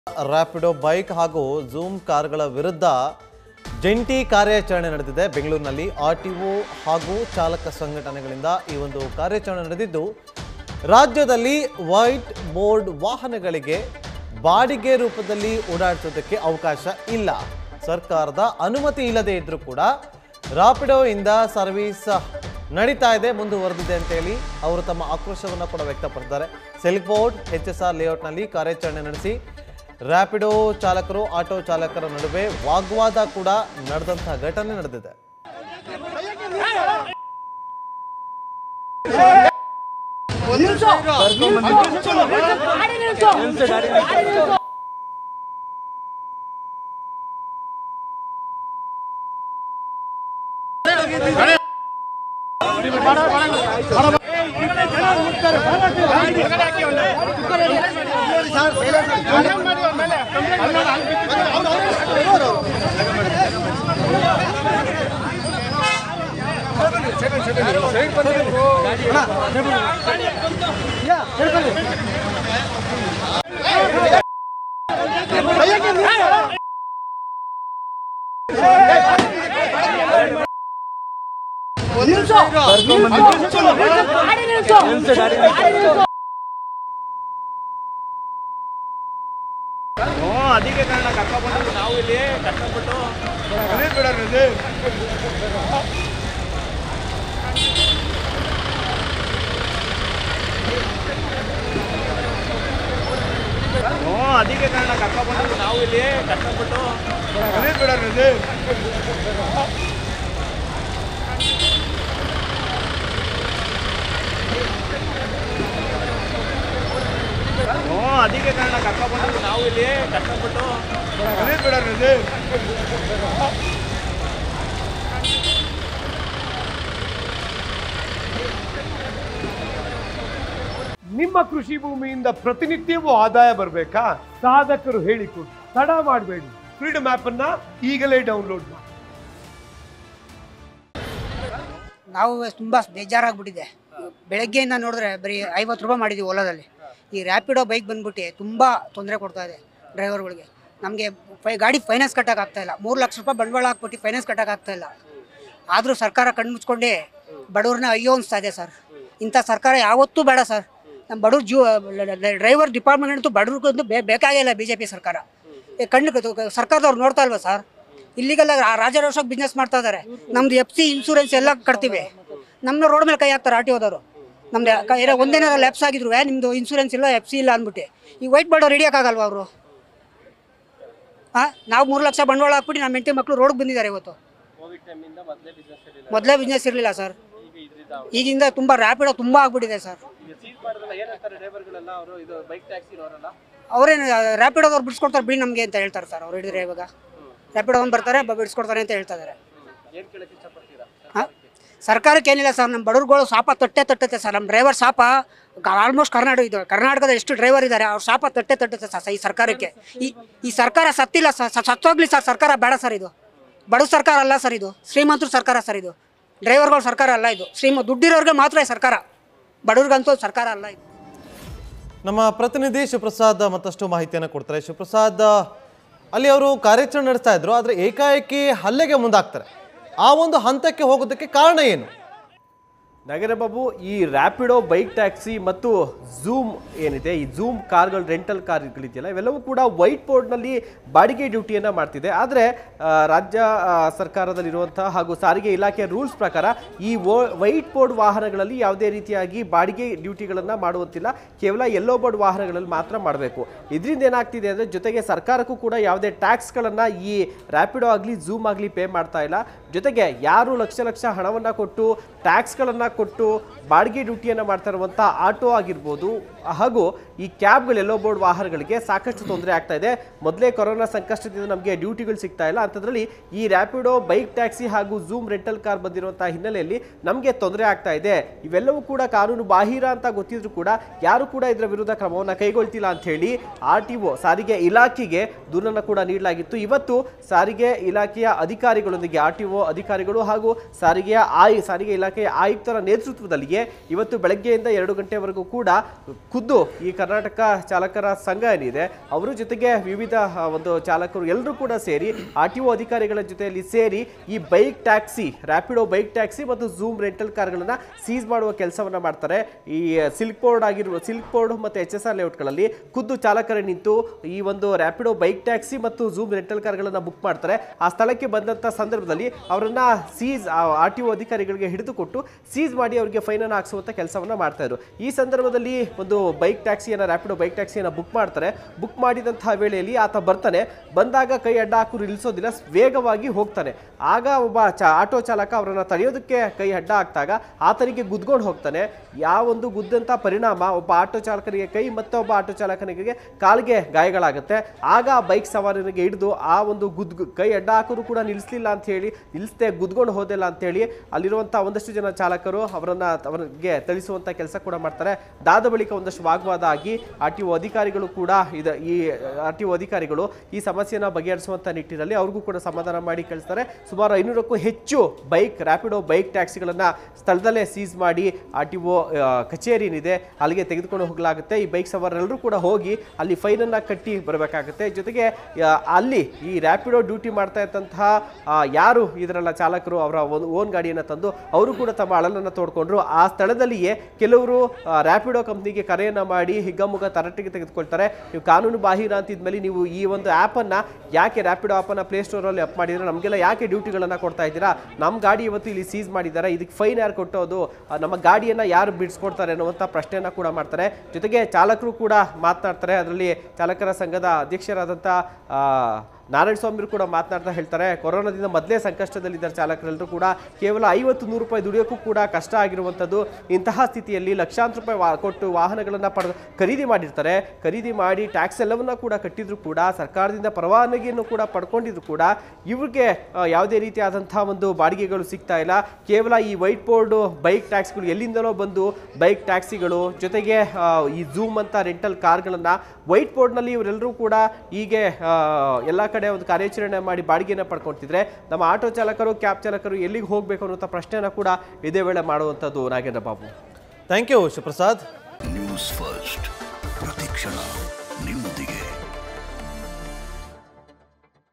Rapido bike ಹಾಗೂ Zoom ಕಾರ್ಗಳ ವಿರುದ್ಧ ಜಂಟಿ ಕಾರ್ಯಾಚರಣೆ ನಡೆದಿದೆ ಬೆಂಗಳೂರಿನಲ್ಲಿ ಆರ್ ಟಿ ಒ ಹಾಗೂ ಚಾಲಕ ಸಂಘಟನೆಗಳಿಂದ ಈ ಒಂದು ಕಾರ್ಯಾಚರಣೆ ನಡೆದಿದ್ದು ರಾಜ್ಯದಲ್ಲಿ ವೈಟ್ ಬೋರ್ಡ್ ವಾಹನಗಳಿಗೆ ಬಾಡಿಗೆ ರೂಪದಲ್ಲಿ ಓಡಾಡಿಸೋದಕ್ಕೆ ಅವಕಾಶ ಇಲ್ಲ ಸರ್ಕಾರದ ಅನುಮತಿ ಇಲ್ಲದೆ ಇದ್ರೂ ಕೂಡ ರಾಪಿಡೋ ಇಂದ ಸರ್ವಿಸ್ ನಡೀತಾ ಇದೆ ಮುಂದುವರೆದಿದೆ ಅಂತೇಳಿ ಅವರು ತಮ್ಮ ಆಕ್ರೋಶವನ್ನು ಕೂಡ ವ್ಯಕ್ತಪಡಿಸಿದ್ದಾರೆ Silk Board H S R ಲೇಔಟ್ನಲ್ಲಿ ಕಾರ್ಯಾಚರಣೆ ನಡೆಸಿ ರ್ಯಾಪಿಡೋ ಚಾಲಕರು ಆಟೋ ಚಾಲಕರ ನಡುವೆ ವಾಗ್ವಾದ ಕೂಡ ನಡೆದಂತಹ ಘಟನೆ ನಡೆದಿದೆ ಅದಕ್ಕೆ ಕಾರಣ ಕರ್ಕೊಂಡ್ಬಂದು ನಾವು ಇಲ್ಲಿ ಕಷ್ಟಪಟ್ಟು ಹ್ಞೂ ಅದಕ್ಕೆ ಕಾರಣ ಕರ್ಕೊಂಡ್ಬಂದು ನಾವು ಇಲ್ಲಿ ಕಷ್ಟಪಟ್ಟು ಹ್ಞೂ ಅದಕ್ಕೆ ಕಾರಣ ಕರ್ಕೊಂಡ್ಬಂದು ನಾವು ಇಲ್ಲಿ ಕಷ್ಟಪಟ್ಟು ನಿಮ್ಮ ಕೃಷಿ ಭೂಮಿಯಿಂದ ಪ್ರತಿನಿತ್ಯವೂ ಆದಾಯ ಬರಬೇಕಾ ಸಾಧಕರು ಹೇಳಿಕೊಡಿ ತಡ ಮಾಡಬೇಡಿ ಫ್ರೀಡಮ್ ಆಪ್ ಅನ್ನ ಈಗಲೇ ಡೌನ್ಲೋಡ್ ಮಾಡಿ ನಾವು ತುಂಬ ಬೇಜಾರಾಗ್ಬಿಟ್ಟಿದೆ ಬೆಳಗ್ಗೆಯಿಂದ ನೋಡಿದ್ರೆ ಬರೀ ಐವತ್ತು ರೂಪಾಯಿ ಮಾಡಿದ್ದೀವಿ ಓಲಾದಲ್ಲಿ ಈ ರ್ಯಾಪಿಡೋ ಬೈಕ್ ಬಂದ್ಬಿಟ್ಟು ತುಂಬ ತೊಂದರೆ ಕೊಡ್ತಾ ಇದೆ ಡ್ರೈವರ್ಗಳಿಗೆ ನಮಗೆ ಫೈ ಗಾಡಿ ಫೈನಾನ್ಸ್ ಕಟ್ಟೋಕ್ಕಾಗ್ತಾ ಇಲ್ಲ ಮೂರು ಲಕ್ಷ ರೂಪಾಯಿ ಬಂಡವಾಳ ಹಾಕ್ಬಿಟ್ಟು ಫೈನಾನ್ಸ್ ಕಟ್ಟೋಕ್ಕಾಗ್ತಾ ಇಲ್ಲ ಆದರೂ ಸರ್ಕಾರ ಕಣ್ಣು ಮುಚ್ಕೊಂಡೆ ಬಡವ್ರನ್ನ ಅಯ್ಯೋ ಅನಿಸ್ತಾ ಇದೆ ಸರ್ ಇಂಥ ಸರ್ಕಾರ ಯಾವತ್ತೂ ಬೇಡ ಸರ್ ನಮ್ಮ ಬಡವ್ರ ಜೀವ ಡ್ರೈವರ್ ಡಿಪಾರ್ಟ್ಮೆಂಟ್ ಅಂತೂ ಬಡವ್ರಿಗಂತೂ ಬೇ ಬೇಕಾಗಿಲ್ಲ ಬಿ ಜೆ ಪಿ ಸರ್ಕಾರ ಏ ಕಣ್ಣು ಕ- ಸರ್ಕಾರದವ್ರು ನೋಡ್ತಾ ಇಲ್ವಾ ಸರ್ ಇಲ್ಲಿಗೆಲ್ಲ ರಾಜಾರೋಷಕ್ಕೆ ಬಿಸ್ನೆಸ್ ಮಾಡ್ತಾ ಇದ್ದಾರೆ ನಮ್ದು ಎಫ್ ಸಿ ಇನ್ಸೂರೆನ್ಸ್ ಎಲ್ಲ ಕಟ್ತೀವಿ ನಮ್ಮನ್ನ ರೋಡ್ ಮೇಲೆ ಕೈ ಹಾಕ್ತಾರೆ ಆರ್ ಟಿ ಓದವರು ನಮ್ದು ಕ- ಏನೋ ಒಂದೇನಾರ ಲ್ಯಾಪ್ಸ್ ಆಗಿದ್ರು ನಿಮ್ಮದು ಇನ್ಸೂರೆನ್ಸ್ ಇಲ್ಲ ಎಫ್ ಸಿ ಇಲ್ಲ ಅಂದ್ಬಿಟ್ಟು ಈ ವೈಟ್ ಬೋರ್ಡ್ ಹಿಡಿಯೋಕ್ಕಾಗಲ್ವಾ ಅವರು ಹಾಂ ನಾವು ಮೂರು ಲಕ್ಷ ಬಂಡವಾಳ ಹಾಕ್ಬಿಟ್ಟು ನಮ್ಮ ಹೆಂಡತಿ ಮಕ್ಕಳು ರೋಡ್ಗೆ ಬಂದಿದ್ದಾರೆ ಇವತ್ತು ಮೊದಲೇ ಬಿಸ್ನೆಸ್ ಇರಲಿಲ್ಲ ಸರ್ ಈಗಿಂದ ತುಂಬ ರ್ಯಾಪಿಡೋ ತುಂಬ ಆಗ್ಬಿಟ್ಟಿದೆ ಸರ್ ಅವರೇನು ರ್ಯಾಪಿಡೋದವ್ರು ಬಿಡಿಸ್ಕೊಡ್ತಾರೆ ಬಿಡಿ ನಮಗೆ ಅಂತ ಹೇಳ್ತಾರೆ ಸರ್ ಅವ್ರು ಹಿಡಿದ್ರೆ ಇವಾಗ ರ್ಯಾಪಿಡೋ ಒಂದು ಬರ್ತಾರೆ ಬ- ಬಿಡಿಸ್ಕೊಡ್ತಾರೆ ಅಂತ ಹೇಳ್ತಾ ಇದ್ದಾರೆ ಹಾಂ ಸರ್ಕಾರಕ್ಕೆ ಏನಿಲ್ಲ ಸರ್ ನಮ್ಮ ಬಡವ್ರುಗಳು ಶಾಪ ತಟ್ಟೆ ತಟ್ಟುತ್ತೆ ಸರ್ ನಮ್ಮ ಡ್ರೈವರ್ ಶಾಪ ಆಲ್ಮೋಸ್ಟ್ ಕರ್ನಾಟಕ ಇದು ಕರ್ನಾಟಕದ ಎಷ್ಟು ಡ್ರೈವರ್ ಇದ್ದಾರೆ ಅವ್ರ ಶಾಪ ತಟ್ಟೆ ತಟ್ಟುತ್ತೆ ಸರ್ ಈ ಸರ್ಕಾರಕ್ಕೆ ಈ ಈ ಸರ್ಕಾರ ಸತ್ತಿಲ್ಲ ಸರ್ ಸ- ಸತ್ತೋಗ್ಲಿ ಸರ್ ಸರ್ಕಾರ ಬೇಡ ಸರ್ ಇದು ಬಡವ ಸರ್ಕಾರ ಅಲ್ಲ ಸರ್ ಇದು ಶ್ರೀಮಂತರ ಸರ್ಕಾರ ಸರ್ ಇದು ಡ್ರೈವರ್ಗಳ ಸರ್ಕಾರ ಅಲ್ಲ ಇದು ಶ್ರೀಮ ದುಡ್ಡಿರೋರಿಗೆ ಮಾತ್ರ ಈ ಸರ್ಕಾರ ಬಡವ್ರಿಗಂತೂ ಸರ್ಕಾರ ಅಲ್ಲ ಇದು ನಮ್ಮ ಪ್ರತಿನಿಧಿ ಶಿವಪ್ರಸಾದ್ ಮತ್ತಷ್ಟು ಮಾಹಿತಿಯನ್ನು ಕೊಡ್ತಾರೆ ಶಿವಪ್ರಸಾದ್ ಅಲ್ಲಿ ಅವರು ಕಾರ್ಯಾಚರಣೆ ನಡೆಸ್ತಾ ಇದ್ರು ಆದರೆ ಏಕಾಏಕಿ ಹಲ್ಲೆಗೆ ಮುಂದಾಗ್ತಾರೆ ಆ ಒಂದು ಹಂತಕ್ಕೆ ಹೋಗೋದಕ್ಕೆ ಕಾರಣ ಏನು ನಗರ ಬಾಬು ಈ ರ್ಯಾಪಿಡೋ ಬೈಕ್ ಟ್ಯಾಕ್ಸಿ ಮತ್ತು ಝೂಮ್ ಏನಿದೆ ಈ ಝೂಮ್ ಕಾರ್ಗಳು ರೆಂಟಲ್ ಕಾರ್ಗಳಿದೆಯಲ್ಲ ಇವೆಲ್ಲವೂ ಕೂಡ ವೈಟ್ ಬೋರ್ಡ್ನಲ್ಲಿ ಬಾಡಿಗೆ ಡ್ಯೂಟಿಯನ್ನು ಮಾಡ್ತಿದೆ ಆದರೆ ರಾಜ್ಯ ಆ, ಸರ್ಕಾರದಲ್ಲಿರುವಂತಹ ಹಾಗೂ ಸಾರಿಗೆ ಇಲಾಖೆಯ ರೂಲ್ಸ್ ಪ್ರಕಾರ ಈ ವೈಟ್ ಬೋರ್ಡ್ ವಾಹನಗಳಲ್ಲಿ ಯಾವುದೇ ರೀತಿಯಾಗಿ ಬಾಡಿಗೆ ಡ್ಯೂಟಿಗಳನ್ನು ಮಾಡುವಂತಿಲ್ಲ ಕೇವಲ ಯೆಲ್ಲೋ ಬೋರ್ಡ್ ವಾಹನಗಳಲ್ಲಿ ಮಾತ್ರ ಮಾಡಬೇಕು ಇದರಿಂದ ಏನಾಗ್ತಿದೆ ಅಂದರೆ ಜೊತೆಗೆ ಸರ್ಕಾರಕ್ಕೂ ಕೂಡ ಯಾವುದೇ ಟ್ಯಾಕ್ಸ್ಗಳನ್ನು ಈ ರ್ಯಾಪಿಡೋ ಆಗಲಿ ಝೂಮ್ ಆಗಲಿ ಪೇ ಮಾಡ್ತಾ ಇಲ್ಲ ಜೊತೆಗೆ ಯಾರು ಲಕ್ಷ ಲಕ್ಷ ಹಣವನ್ನು ಕೊಟ್ಟು ಟ್ಯಾಕ್ಸ್ಗಳನ್ನು ಕೊಟ್ಟು ಬಾಡಿಗೆ ಡ್ಯೂಟಿಯನ್ನು ಮಾಡ್ತಾ ಇರುವಂಥ ಆಟೋ ಆಗಿರ್ಬೋದು ಹಾಗೂ ಈ ಕ್ಯಾಬ್ಗಳು ಎಲ್ಲೋ ಬೋರ್ಡ್ ವಾಹನಗಳಿಗೆ ಸಾಕಷ್ಟು ತೊಂದರೆ ಆಗ್ತಾ ಇದೆ ಮೊದಲೇ ಕೊರೋನಾ ಸಂಕಷ್ಟದಿಂದ ನಮಗೆ ಡ್ಯೂಟಿಗಳು ಸಿಗ್ತಾ ಇಲ್ಲ ಅಂಥದ್ರಲ್ಲಿ ಈ ರ್ಯಾಪಿಡೋ ಬೈಕ್ ಟ್ಯಾಕ್ಸಿ ಹಾಗೂ ಝೂಮ್ ರೆಂಟಲ್ ಕಾರ್ ಬಂದಿರುವಂಥ ಹಿನ್ನೆಲೆಯಲ್ಲಿ ನಮಗೆ ತೊಂದರೆ ಆಗ್ತಾ ಇದೆ ಇವೆಲ್ಲವೂ ಕೂಡ ಕಾನೂನು ಬಾಹಿರ ಅಂತ ಗೊತ್ತಿದ್ರು ಕೂಡ ಯಾರು ಕೂಡ ಇದರ ವಿರುದ್ಧ ಕ್ರಮವನ್ನು ಕೈಗೊಳ್ತಿಲ್ಲ ಅಂತ ಹೇಳಿ ಆರ್ ಟಿ ಒ ಸಾರಿಗೆ ಇಲಾಖೆಗೆ ದೂರನ್ನು ಕೂಡ ನೀಡಲಾಗಿತ್ತು ಇವತ್ತು ಸಾರಿಗೆ ಇಲಾಖೆಯ ಅಧಿಕಾರಿಗಳೊಂದಿಗೆ ಆರ್ ಟಿ ಒ ಅಧಿಕಾರಿಗಳು ಹಾಗೂ ಸಾರಿಗೆಯ ಆಯ್ ಸಾರಿಗೆ ಇಲಾಖೆಯ ಆಯುಕ್ತರ ನೇತೃತ್ವದಲ್ಲಿಯೇ ಇವತ್ತು ಬೆಳಗ್ಗೆಯಿಂದ ಎರಡು ಗಂಟೆವರೆಗೂ ಕೂಡ ಖುದ್ದು ಈ ಕರ್ನಾಟಕ ಚಾಲಕರ ಸಂಘ ಏನಿದೆ ಅವರ ಜೊತೆಗೆ ವಿವಿಧ ಆ, ಒಂದು ಚಾಲಕರು ಎಲ್ಲರೂ ಕೂಡ ಸೇರಿ ಆರ್ ಟಿ ಒ ಅಧಿಕಾರಿಗಳ ಜೊತೆಯಲ್ಲಿ ಸೇರಿ ಈ bike taxi Rapido bike taxi ಮತ್ತು ಝೂಮ್ ರೆಂಟಲ್ ಕಾರ್ಗಳನ್ನ ಸೀಸ್ ಮಾಡುವ ಕೆಲಸವನ್ನ ಮಾಡ್ತಾರೆ ಈ ಸಿಲ್ಕ್ ಬೋರ್ಡ್ ಆಗಿರುವ ಸಿಲ್ಕ್ ಬೋರ್ಡ್ ಮತ್ತು ಎಚ್ ಎಸ್ ಆರ್ ಲೇಔಟ್ಗಳಲ್ಲಿ ಖುದ್ದು ಚಾಲಕರೇ ನಿಂತು ಈ ಒಂದು ರ್ಯಾಪಿಡೋ ಬೈಕ್ ಟ್ಯಾಕ್ಸಿ ಮತ್ತು ಝೂಮ್ ರೆಂಟಲ್ ಕಾರ್ಗಳನ್ನ ಬುಕ್ ಮಾಡ್ತಾರೆ ಆ ಸ್ಥಳಕ್ಕೆ ಬಂದಂಥ ಸಂದರ್ಭದಲ್ಲಿ ಅವರನ್ನ ಸೀಸ್ ಆರ್ ಟಿ ಒ ಅಧಿಕಾರಿಗಳಿಗೆ ಹಿಡಿದುಕೊಟ್ಟು ಸೀಸ್ ಮಾಡಿ ಅವರಿಗೆ ಫೈನನ್ನು ಹಾಕ್ಸುವಂಥ ಕೆಲಸವನ್ನ ಮಾಡ್ತಾ ಇದ್ರು ಈ ಸಂದರ್ಭದಲ್ಲಿ ಒಂದು ಬೈಕ್ ಟ್ಯಾಕ್ಸಿಯನ್ನು ರ್ಯಾಪಿಡೋ ಬೈಕ್ ಟ್ಯಾಕ್ಸಿಯನ್ನು ಬುಕ್ ಮಾಡ್ತಾರೆ ಬುಕ್ ಮಾಡಿದಂತಹ ವೇಳೆಯಲ್ಲಿ ಆತ ಬರ್ತಾನೆ ಬಂದಾಗ ಕೈ ಅಡ್ಡ ಹಾಕು ನಿಲ್ಲಿಸೋದಿಲ್ಲ ವೇಗವಾಗಿ ಹೋಗ್ತಾನೆ ಆಗ ಒಬ್ಬ ಚ ಆಟೋ ಚಾಲಕ ಅವರನ್ನ ತಡೆಯೋದಕ್ಕೆ ಕೈ ಅಡ್ಡ ಹಾಕ್ದಾಗ ಆತನಿಗೆ ಗುದ್ಕೊಂಡು ಹೋಗ್ತಾನೆ ಯಾವೊಂದು ಗುದ್ದಂಥ ಪರಿಣಾಮ ಒಬ್ಬ ಆಟೋ ಚಾಲಕನಿಗೆ ಕೈ ಮತ್ತೊಬ್ಬ ಆಟೋ ಚಾಲಕನಿಗೆ ಕಾಲಿಗೆ ಗಾಯಗಳಾಗುತ್ತೆ ಆಗ ಆ ಬೈಕ್ ಸವಾರನಿಗೆ ಹಿಡಿದು ಆ ಒಂದು ಗುದ್ ಕೈ ಅಡ್ಡ ಹಾಕೋರು ಕೂಡ ನಿಲ್ಲಿಸಲಿಲ್ಲ ಅಂತ ಹೇಳಿ ನಿಲ್ಲಿಸದೆ ಗುದ್ಕೊಂಡು ಹೋದಿಲ್ಲ ಅಂತ ಹೇಳಿ ಅಲ್ಲಿರುವಂಥ ಒಂದಷ್ಟು ಜನ ಚಾಲಕರು ಅವರನ್ನ ಅವರಿಗೆ ಥಳಿಸುವಂಥ ಕೆಲಸ ಕೂಡ ಮಾಡ್ತಾರೆ ದಾದ ಬಳಿಕ ಒಂದಷ್ಟು ವಾಗ್ವಾದ ಆಗಿ ಆರ್ ಟಿ ಒ ಅಧಿಕಾರಿಗಳು ಕೂಡ ಇದ ಈ ಆರ್ ಟಿ ಒ ಅಧಿಕಾರಿಗಳು ಈ ಸಮಸ್ಯೆನ ಬಗೆಹರಿಸುವಂಥ ನಿಟ್ಟಿನಲ್ಲಿ ಅವ್ರಿಗೂ ಕೂಡ ಸಮಾಧಾನ ಮಾಡಿ ಕಳಿಸ್ತಾರೆ ಸುಮಾರು ಐನೂರಕ್ಕೂ ಹೆಚ್ಚು ಬೈಕ್ ರ್ಯಾಪಿಡೋ ಬೈಕ್ ಟ್ಯಾಕ್ಸಿಗಳನ್ನು ಸ್ಥಳದಲ್ಲೇ ಸೀಸ್ ಮಾಡಿ ಆರ್ ಟಿ ಒ ಕಚೇರಿ ಏನಿದೆ ಅಲ್ಲಿಗೆ ತೆಗೆದುಕೊಂಡು ಹೋಗಲಾಗುತ್ತೆ ಈ ಬೈಕ್ ಸವಾರರೆಲ್ಲರೂ ಕೂಡ ಹೋಗಿ ಅಲ್ಲಿ ಫೈನನ್ನು ಕಟ್ಟಿ ಬರಬೇಕಾಗುತ್ತೆ ಜೊತೆಗೆ ಆ, ಅಲ್ಲಿ ಈ ರ್ಯಾಪಿಡೋ ಡ್ಯೂಟಿ ಮಾಡ್ತಾ ಇದ್ದಂತಹ ಆ, ಯಾರು ಇದರೆಲ್ಲ ಚಾಲಕರು ಅವರ ಒಂದು ಓನ್ ಗಾಡಿಯನ್ನು ತಂದು ಅವರು ಕೂಡ ತಮ್ಮ ಅಳಲನ್ನು ತೋಡ್ಕೊಂಡ್ರು ಆ ಸ್ಥಳದಲ್ಲಿಯೇ ಕೆಲವರು ಆ, ರ್ಯಾಪಿಡೋ ಕಂಪ್ನಿಗೆ ಕರೆಯನ್ನು ಮಾಡಿ ಹಿಗ್ಗಮುಗ ತರಟಿಗೆ ತೆಗೆದುಕೊಳ್ತಾರೆ ನೀವು ಕಾನೂನು ಬಾಹಿರ ಅಂತಿದ್ಮೇಲೆ ನೀವು ಈ ಒಂದು ಆ್ಯಪನ್ನು ಯಾಕೆ ರ್ಯಾಪಿಡೋ ಆ್ಯಪನ್ನು ಪ್ಲೇಸ್ಟೋರಲ್ಲಿ ಅಪ್ ಮಾಡಿದ್ರೆ ನಮಗೆಲ್ಲ ಯಾಕೆ ಡ್ಯೂಟಿಗಳನ್ನು ಕೊಡ್ತಾ ಇದ್ದೀರಾ ನಮ್ಮ ಗಾಡಿ ಇವತ್ತು ಇಲ್ಲಿ ಸೀಸ್ ಮಾಡಿದ್ದಾರೆ ಇದಕ್ಕೆ ಫೈನ್ ಯಾರು ಕೊಟ್ಟೋದು ಆ, ನಮ್ಮ ಗಾಡಿಯನ್ನು ಯಾರು ಬಿಡಿಸ್ಕೊಡ್ತಾರೆ ಅನ್ನುವಂಥ ಪ್ರಶ್ನೆಯನ್ನು ಕೂಡ ಮಾಡ್ತಾರೆ ಜೊತೆಗೆ ಚಾಲಕರು ಕೂಡ ಮಾತನಾಡ್ತಾರೆ ಅದರಲ್ಲಿ ಚಾಲಕರ ಸಂಘದ ಅಧ್ಯಕ್ಷರಾದಂಥ ಆ, ನಾರಾಯಣ ಸ್ವಾಮಿ ಕೂಡ ಮಾತನಾಡ್ತಾ ಹೇಳ್ತಾರೆ ಕೊರೋನಾದಿಂದ ಮೊದಲೇ ಸಂಕಷ್ಟದಲ್ಲಿದ್ದಾರೆ ಚಾಲಕರೆಲ್ಲರೂ ಕೂಡ ಕೇವಲ ಐವತ್ತು ನೂರು ರೂಪಾಯಿ ದುಡಿಯೋಕ್ಕೂ ಕೂಡ ಕಷ್ಟ ಆಗಿರುವಂಥದ್ದು ಇಂತಹ ಸ್ಥಿತಿಯಲ್ಲಿ ಲಕ್ಷಾಂತರ ರೂಪಾಯಿ ವಾ ಕೊಟ್ಟು ವಾಹನಗಳನ್ನು ಪಡೆದು ಖರೀದಿ ಮಾಡಿರ್ತಾರೆ ಖರೀದಿ ಮಾಡಿ ಟ್ಯಾಕ್ಸ್ ಎಲ್ಲವನ್ನ ಕೂಡ ಕಟ್ಟಿದ್ರು ಕೂಡ ಸರ್ಕಾರದಿಂದ ಪರವಾನಗಿಯನ್ನು ಕೂಡ ಪಡ್ಕೊಂಡಿದ್ರು ಕೂಡ ಇವ್ರಿಗೆ ಆ, ಯಾವುದೇ ರೀತಿಯಾದಂಥ ಒಂದು ಬಾಡಿಗೆಗಳು ಸಿಗ್ತಾ ಇಲ್ಲ ಕೇವಲ ಈ ವೈಟ್ ಬೋರ್ಡು ಬೈಕ್ ಟ್ಯಾಕ್ಸ್ಗಳು ಎಲ್ಲಿಂದಲೋ ಬಂದು ಬೈಕ್ ಟ್ಯಾಕ್ಸಿಗಳು ಜೊತೆಗೆ ಆ, ಈ ಝೂಮ್ ಅಂತ ರೆಂಟಲ್ ಕಾರ್ಗಳನ್ನು ವೈಟ್ ಬೋರ್ಡ್ನಲ್ಲಿ ಇವರೆಲ್ಲರೂ ಕೂಡ ಹೀಗೆ ಆ, ಎಲ್ಲ ಕಡೆ ಒಂದು ಕಾರ್ಯಾಚರಣೆ ಮಾಡಿ ಬಾಡಿಗೆನ ಪಡ್ಕೊಳ್ತಿದ್ರೆ ನಮ್ಮ ಆಟೋ ಚಾಲಕರು ಕ್ಯಾಬ್ ಚಾಲಕರು ಎಲ್ಲಿಗೆ ಹೋಗಬೇಕು ಅನ್ನುವಂಥ ಪ್ರಶ್ನೆನ ಕೂಡ ಇದೇ ವೇಳೆ ಮಾಡುವಂಥದ್ದು Nagendra Babu thank you Shivaprasad News First ಪ್ರತಿಕ್ಷಣ ನಿಮ್ಮೊಂದಿಗೆ